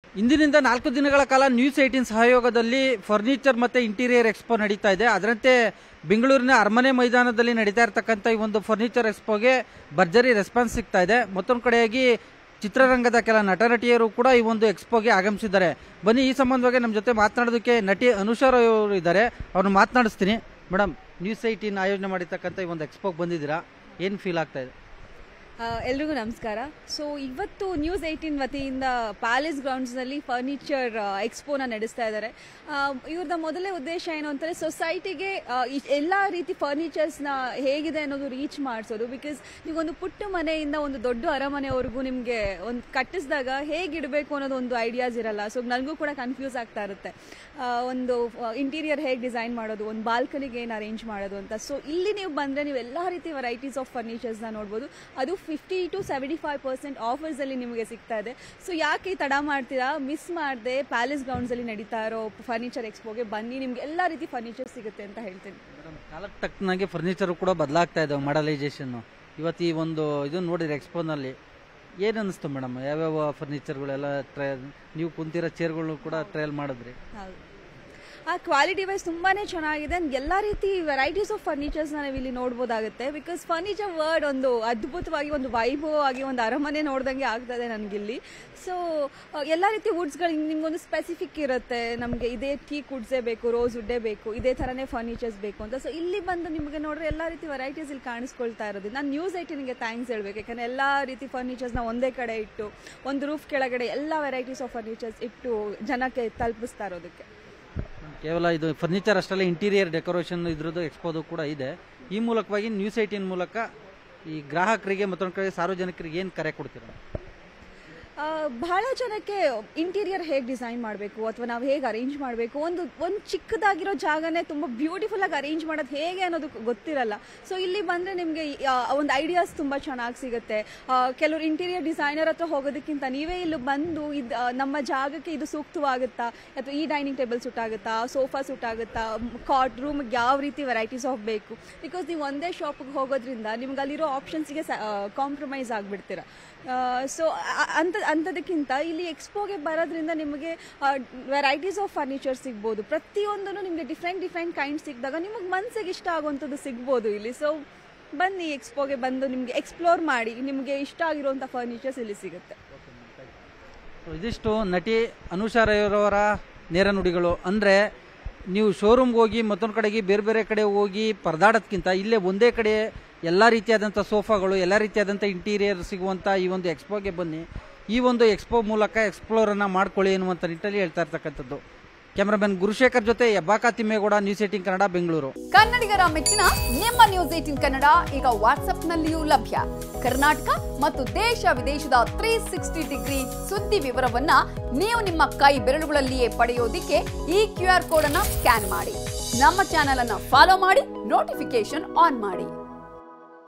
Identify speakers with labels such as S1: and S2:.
S1: ಇಂದಿನಿಂದ ನಾಲ್ಕು ದಿನಗಳ ಕಾಲ ನ್ಯೂಸ್ ಏಟೀನ್ ಸಹಯೋಗದಲ್ಲಿ ಫರ್ನಿಚರ್ ಮತ್ತೆ ಇಂಟೀರಿಯರ್ ಎಕ್ಸ್ಪೋ ನಡೀತಾ ಇದೆ ಅದರಂತೆ ಬೆಂಗಳೂರಿನ ಅರಮನೆ ಮೈದಾನದಲ್ಲಿ ನಡೀತಾ ಇರತಕ್ಕಂಥ ಈ ಒಂದು ಫರ್ನಿಚರ್ ಎಕ್ಸ್ಪೋಗೆ ಭರ್ಜರಿ ರೆಸ್ಪಾನ್ಸ್ ಸಿಗ್ತಾ ಇದೆ ಮತ್ತೊಂದು ಕಡೆಯಾಗಿ ಚಿತ್ರರಂಗದ ಕೆಲ ನಟ ನಟಿಯರು ಕೂಡ ಈ ಒಂದು ಎಕ್ಸ್ಪೋಗೆ ಆಗಮಿಸಿದ್ದಾರೆ ಬನ್ನಿ ಈ ಸಂಬಂಧವಾಗಿ ನಮ್ಮ ಜೊತೆ ಮಾತನಾಡೋದಕ್ಕೆ ನಟಿ ಅನುಷಾರ್ ಅವರು ಇದ್ದಾರೆ ಅವ್ರನ್ನ ಮಾತನಾಡಿಸ್ತೀನಿ ಮೇಡಮ್ ನ್ಯೂಸ್ ಏಟೀನ್ ಆಯೋಜನೆ ಮಾಡಿರ್ತಕ್ಕಂಥ ಈ ಒಂದು ಎಕ್ಸ್ಪೋಗೆ ಬಂದಿದ್ದೀರಾ ಏನು ಫೀಲ್ ಆಗ್ತಾ ಇದೆ
S2: ಆ, ಎಲ್ರಿಗೂ ನಮಸ್ಕಾರ ಸೊ ಇವತ್ತು ನ್ಯೂಸ್ ಏಯ್ಟೀನ್ ವತಿಯಿಂದ ಪ್ಯಾಲೇಸ್ ಗ್ರೌಂಡ್ಸ್ನಲ್ಲಿ ಫರ್ನಿಚರ್ ಎಕ್ಸ್ಪೋನ ನಡೆಸ್ತಾ ಇದ್ದಾರೆ ಇವ್ರದ್ದು ಮೊದಲೇ ಉದ್ದೇಶ ಏನು ಅಂತಂದರೆ ಸೊಸೈಟಿಗೆ ಎಲ್ಲ ರೀತಿ ಫರ್ನಿಚರ್ಸ್ನ ಹೇಗಿದೆ ಅನ್ನೋದು ರೀಚ್ ಮಾಡಿಸೋದು ಬಿಕಾಸ್ ನೀವೊಂದು ಪುಟ್ಟ ಮನೆಯಿಂದ ಒಂದು ದೊಡ್ಡ ಅರಮನೆವರೆಗೂ ನಿಮಗೆ ಒಂದು ಕಟ್ಟಿಸಿದಾಗ ಹೇಗಿಡಬೇಕು ಅನ್ನೋದು ಒಂದು ಐಡಿಯಾಸ್ ಇರಲ್ಲ ಸೊ ನನಗೂ ಕೂಡ ಕನ್ಫ್ಯೂಸ್ ಆಗ್ತಾ ಇರುತ್ತೆ ಆ, ಒಂದು ಇಂಟೀರಿಯರ್ ಹೇಗೆ ಡಿಸೈನ್ ಮಾಡೋದು ಒಂದು ಬಾಲ್ಕನಿಗೆ ಏನು ಅರೇಂಜ್ ಮಾಡೋದು ಅಂತ ಸೊ ಇಲ್ಲಿ ನೀವು ಬಂದರೆ ನೀವು ಎಲ್ಲ ರೀತಿ ವೆರೈಟೀಸ್ ಆಫ್ ಫರ್ನಿಚರ್ಸ್ನ ನೋಡ್ಬೋದು ಅದು fifty to seventy five percent ಆಫರ್ಸಲ್ಲಿ ನಿಮಗೆ ಸಿಗ್ತಾ ಇದೆ ಸೊ ಯಾಕೆ ತಡ ಮಾಡ್ತೀರಾ ಮಿಸ್ ಮಾಡದೆ ಪ್ಯಾಲೇಸ್ ಗ್ರೌಂಡ್ಸಲ್ಲಿ ನಡೀತಾ ಇರೋ ಫರ್ನಿಚರ್ ಎಕ್ಸ್ಪೋಗೆ ಬನ್ನಿ ನಿಮ್ಗೆ ಎಲ್ಲ ರೀತಿ ಫರ್ನಿಚರ್ ಸಿಗುತ್ತೆ ಅಂತ ಹೇಳ್ತೀನಿ
S1: ಮೇಡಮ್ ಕಾಲಕ್ಕೆ ತಕ್ಕನಾಗೆ ಫರ್ನಿಚರ್ ಕೂಡ ಬದಲಾಗ್ತಾ ಇದಾವೆ ಮಾಡಲೈಸೇಷನ್ ಇವತ್ತು ಈ ಒಂದು ಇದು ನೋಡಿದ್ರೆ ಎಕ್ಸ್ಪೋನಲ್ಲಿ ಏನು ಅನಿಸ್ತು ಮೇಡಮ್ ಯಾವ್ಯಾವ ಫರ್ನಿಚರ್ಗಳೆಲ್ಲ ಟ್ರಯಲ್ ನೀವು ಕುಂತಿರೋ ಚೇರ್ಗಳು ಕೂಡ ಟ್ರಯಲ್ ಮಾಡಿದ್ರಿ
S2: ಹೌದು ಆ ಕ್ವಾಲಿಟಿ ವೈಸ್ ತುಂಬಾನೇ ಚೆನ್ನಾಗಿದೆ And ಎಲ್ಲ ರೀತಿ ವೆರೈಟೀಸ್ ಆಫ್ ಫರ್ನಿಚರ್ಸ್ ನಾವು ಇಲ್ಲಿ ನೋಡ್ಬೋದಾಗುತ್ತೆ ಬಿಕಾಸ್ ಫರ್ನಿಚರ್ ವರ್ಡ್ ಒಂದು ಅದ್ಭುತವಾಗಿ ಒಂದು ವೈಭವವಾಗಿ ಒಂದು ಅರಮನೆ ನೋಡ್ದಂಗೆ ಆಗ್ತದೆ ನನಗಿಲ್ಲಿ ಸೊ ಎಲ್ಲ ರೀತಿ ವುಡ್ಸ್ಗಳು ನಿಮ್ಗೊಂದು ಸ್ಪೆಸಿಫಿಕ್ ಇರುತ್ತೆ ನಮಗೆ ಇದೇ ಟೀಕ್ ವುಡ್ಸೇ ಬೇಕು ರೋಸ್ ವುಡ್ಡೇ ಬೇಕು ಇದೇ ಥರನೇ ಫರ್ನಿಚರ್ಸ್ ಬೇಕು ಅಂತ ಸೊ ಇಲ್ಲಿ ಬಂದು ನಿಮಗೆ ನೋಡ್ರೆ ಎಲ್ಲ ರೀತಿ ವೆರೈಟೀಸ್ ಇಲ್ಲಿ ಕಾಣಿಸ್ಕೊಳ್ತಾ ಇರೋದು ನಾನು ನ್ಯೂಸ್ ಐಟಿನಿಗೆ ಥ್ಯಾಂಕ್ಸ್ ಹೇಳ್ಬೇಕು ಯಾಕಂದ್ರೆ ಎಲ್ಲ ರೀತಿ ಫರ್ನಿಚರ್ಸ್ನ ಒಂದೇ ಕಡೆ ಇಟ್ಟು ಒಂದು ರೂಫ್ ಕೆಳಗಡೆ ಎಲ್ಲ ವೆರೈಟೀಸ್ ಆಫ್ ಫರ್ನಿಚರ್ಸ್ ಇಟ್ಟು ಜನಕ್ಕೆ ತಲುಪಿಸ್ತಾ ಇರೋದಕ್ಕೆ
S1: ಕೇವಲ ಇದು ಫರ್ನಿಚರ್ ಅಷ್ಟಲ್ಲ ಇಂಟೀರಿಯರ್ ಡೆಕೋರೇಷನ್ ಇದ್ರದ್ದು ಎಕ್ಸ್ಪೋದು ಕೂಡ ಇದೆ ಈ ಮೂಲಕವಾಗಿ ನ್ಯೂಸ್ ಏಟೀನ್ ಮೂಲಕ ಈ ಗ್ರಾಹಕರಿಗೆ ಮತ್ತೊಂದು ಕಡೆ ಸಾರ್ವಜನಿಕರಿಗೆ ಏನು ಕರೆ ಕೊಡ್ತೀರಾ
S2: ಆ, ಬಹಳ ಜನಕ್ಕೆ ಇಂಟೀರಿಯರ್ ಹೇಗೆ ಡಿಸೈನ್ ಮಾಡಬೇಕು ಅಥವಾ ನಾವು ಹೇಗೆ ಅರೇಂಜ್ ಮಾಡಬೇಕು ಒಂದು ಒಂದು ಚಿಕ್ಕದಾಗಿರೋ ಜಾಗನೇ ತುಂಬ ಬ್ಯೂಟಿಫುಲ್ ಆಗಿ ಅರೇಂಜ್ ಮಾಡೋದು ಹೇಗೆ ಅನ್ನೋದು ಗೊತ್ತಿರಲ್ಲ ಸೊ ಇಲ್ಲಿ ಬಂದರೆ ನಿಮಗೆ ಒಂದು ಐಡಿಯಾಸ್ ತುಂಬ ಚೆನ್ನಾಗಿ ಸಿಗುತ್ತೆ ಆ, ಕೆಲವರು ಇಂಟೀರಿಯರ್ ಡಿಸೈನರ್ ಹತ್ರ ಹೋಗೋದಕ್ಕಿಂತ ನೀವೇ ಇಲ್ಲಿ ಬಂದು ಇದು ಆ, ನಮ್ಮ ಜಾಗಕ್ಕೆ ಇದು ಸೂಕ್ತವಾಗುತ್ತಾ ಅಥವಾ ಈ ಡೈನಿಂಗ್ ಟೇಬಲ್ ಸೂಟ್ ಆಗುತ್ತಾ ಸೋಫಾ ಸೂಟ್ ಆಗುತ್ತಾ ಕಾಟ್ ರೂಮ್ಗೆ ಯಾವ ರೀತಿ ವೆರೈಟೀಸ್ ಆಫ್ ಬೇಕು ಬಿಕಾಸ್ ನೀವು ಒಂದೇ ಶಾಪಿಗೆ ಹೋಗೋದ್ರಿಂದ ನಿಮ್ಗೆ ಅಲ್ಲಿರೋ ಆಪ್ಷನ್ಸ್ಗೆ ಕಾಂಪ್ರಮೈಸ್ ಆಗಿಬಿಡ್ತೀರ ಸೊ ಅಂತ ಅಂಥದಕ್ಕಿಂತ ಇಲ್ಲಿ ಎಕ್ಸ್ಪೋಗೆ ಬರೋದ್ರಿಂದ ನಿಮಗೆ ವೆರೈಟೀಸ್ ಆಫ್ ಫರ್ನಿಚರ್ ಸಿಗ್ಬೋದು ಪ್ರತಿಯೊಂದೂ ನಿಮಗೆ ಡಿಫ್ರೆಂಟ್ ಡಿಫ್ರೆಂಟ್ ಕೈಂಡ್ ಸಿಕ್ಕಿದಾಗ ನಿಮಗೆ ಮನಸ್ಸಿಗೆ ಇಷ್ಟ ಆಗುವಂಥದ್ದು ಸಿಗ್ಬೋದು ಇಲ್ಲಿ ಸೊ ಬನ್ನಿ ಎಕ್ಸ್ಪೋಗೆ ಬಂದು ನಿಮಗೆ ಎಕ್ಸ್ಪ್ಲೋರ್ ಮಾಡಿ ನಿಮಗೆ ಇಷ್ಟ ಆಗಿರುವಂಥ ಫರ್ನಿಚರ್ಸ್ ಇಲ್ಲಿ ಸಿಗುತ್ತೆ
S1: ಸೊ ಇದಿಷ್ಟು ನಟಿ ಅನುಷಾರವರ ನೇರ ನುಡಿಗಳು ಅಂದರೆ ನೀವು ಶೋರೂಮ್ಗೆ ಹೋಗಿ ಮತ್ತೊಂದು ಕಡೆಗೆ ಬೇರೆ ಬೇರೆ ಕಡೆ ಹೋಗಿ ಪರದಾಡೋದ್ಕಿಂತ ಇಲ್ಲೇ ಒಂದೇ ಕಡೆ ಎಲ್ಲ ರೀತಿಯಾದಂಥ ಸೋಫಾಗಳು ಎಲ್ಲ ರೀತಿಯಾದಂಥ ಇಂಟೀರಿಯರ್ ಸಿಗುವಂಥ ಈ ಒಂದು ಎಕ್ಸ್ಪೋಗೆ ಬನ್ನಿ ಈ ಒಂದು ಎಕ್ಸ್ಪೋ ಮೂಲಕ ಎಕ್ಸ್ಪ್ಲೋರನ್ನು ಮಾಡ್ಕೊಳ್ಳಿ ಎನ್ನುವಂಥ ನಿಟ್ಟಲ್ಲಿ ಹೇಳ್ತಾ ಇರ್ತಕ್ಕಂಥದ್ದು ಕ್ಯಾಮ್ರಾಮನ್ ಗುರುಶೇಖರ್ ಜೊತೆ ಯಬ್ಬಾಕ ತಿಮ್ಮೇಗೌಡ ನ್ಯೂಸ್ ಏಟಿಂಗ್ ಕನ್ನಡ ಬೆಂಗಳೂರು
S3: ಕನ್ನಡಿಗರ ಮೆಚ್ಚಿನ ನಿಮ್ಮ ನ್ಯೂಸ್ ಏಟಿನ್ ಕನ್ನಡ ಈಗ ವಾಟ್ಸ್ಆಪ್ನಲ್ಲಿಯೂ ಲಭ್ಯ ಕರ್ನಾಟಕ ಮತ್ತು ದೇಶ ವಿದೇಶದ ತ್ರೀ ಸಿಕ್ಸ್ಟಿ ಡಿಗ್ರಿ ಸುದ್ದಿ ವಿವರವನ್ನ ನೀವು ನಿಮ್ಮ ಕೈ ಬೆರಳುಗಳಲ್ಲಿಯೇ ಪಡೆಯೋದಿಕ್ಕೆ ಈ ಕ್ಯೂ ಆರ್ ಕೋಡ್ ಅನ್ನ ಸ್ಕ್ಯಾನ್ ಮಾಡಿ ನಮ್ಮ ಚಾನೆಲ್ ಅನ್ನ ಫಾಲೋ ಮಾಡಿ ನೋಟಿಫಿಕೇಶನ್ ಆನ್ ಮಾಡಿ